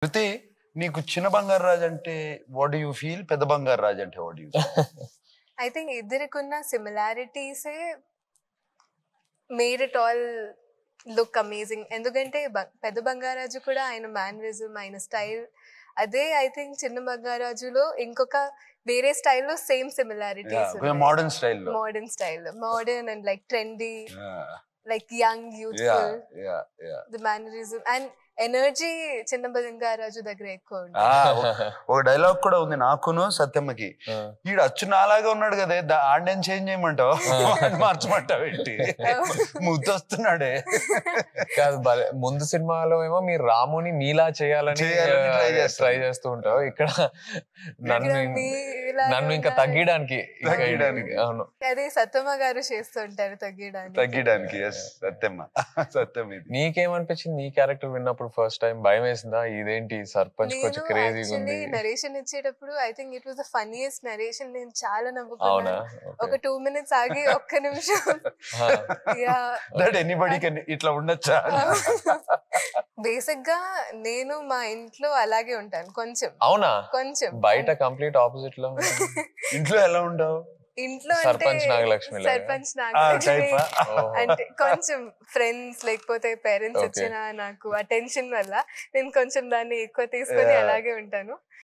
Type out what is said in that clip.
శృతి నీకు చిన్న బంగారు రాజు అంటే వాట్ యూ ఫీల్ పెద్ద బంగారు రాజు అంటే వాట్ యూ ఐ థింక్ ఇద్దరికున్న సిమిలారిటీసే made it all look amazing ఎందుకంటే బ- పెద్ద బంగారాజు కూడా ఆయన మేనరిజం ఆయన స్టైల్ అదే ఐ థింక్ చిన్న బంగారాజులో ఇంకొక వేరే స్టైల్లో సేమ్ సిమిలారిటీస్ కొంచెం మోడర్న్ స్టైల్లో modern style modern and like trendy like young youthful the mannerism and energy చిన్న బంగారాజు దగ్గర ఎక్కువ ఉంటుంది ఒక డైలాగ్ కూడా ఉంది నాకును సత్యమ్మకి ఈడు అచ్చు నాలాగా ఉన్నాడు కదే దా- ఆడిని చేంజ్ చేయమంటావు మార్చమంటావు ఏంటి ముద్దొస్తున్నాడే కాదు భలే- ముందు సినిమాలో ఏమో మీరు రాముని మీలా చేయాలని చేయాలని try చేస్తాను. ట్రై చేస్తూ ఉంటావు ఇక్కడ నన్ను ఇక్కడ మీలాగా నన్ను ఇంకా ఉండాలి. తగ్గియడానికి ఇంకా తగ్గియడానికి. అవును అదే సత్తమ్మ గారు చేస్తుంటారు తగ్గడానికి తగ్గడానికి ఎస్ సత్యమ్మ సత్యం ఇది నీకేమనిపించింది నీ క్యారెక్టర్ విన్నప్పుడు ఫస్ట్ టైం భయం వేసిందా ఇదేంటి సర్పంచ్ కొంచెం నేను క్రేజీగా యాక్చువల్లీ ఉంది నరేషన్ ఇచ్చేటప్పుడు I think it was the funniest narration నేను చాలా అవునా నవ్వుకున్నాను ఒక టూ మినిట్స్ ఆగి ఒక్క నిమిషం యా దట్ ఎనీబడి కెన్ ఇట్లా ఉండొచ్చా బేసిక్ గా నేను మా ఇంట్లో అలాగే ఉంటాను కొంచెం అవునా కొంచెం బయట కంప్లీట్ ఆపోజిట్ లో ఉంది. ఇంట్లో ఎలా ఉంటావు ఇంట్లో అంటే సర్పంచ్ నాగలక్ష్మి లాగా? సర్పంచ్ ఆ నాగలక్ష్మి టైప్ ఓహో. అంటే కొంచెం ఫ్రెండ్స్ లేకపోతే పేరెంట్స్ Okay. వచ్చిన నాకు అటెన్షన్ వల్ల నేను కొంచెం దాన్ని ఎక్కువ తీసుకొని Yeah. అలాగే ఉంటాను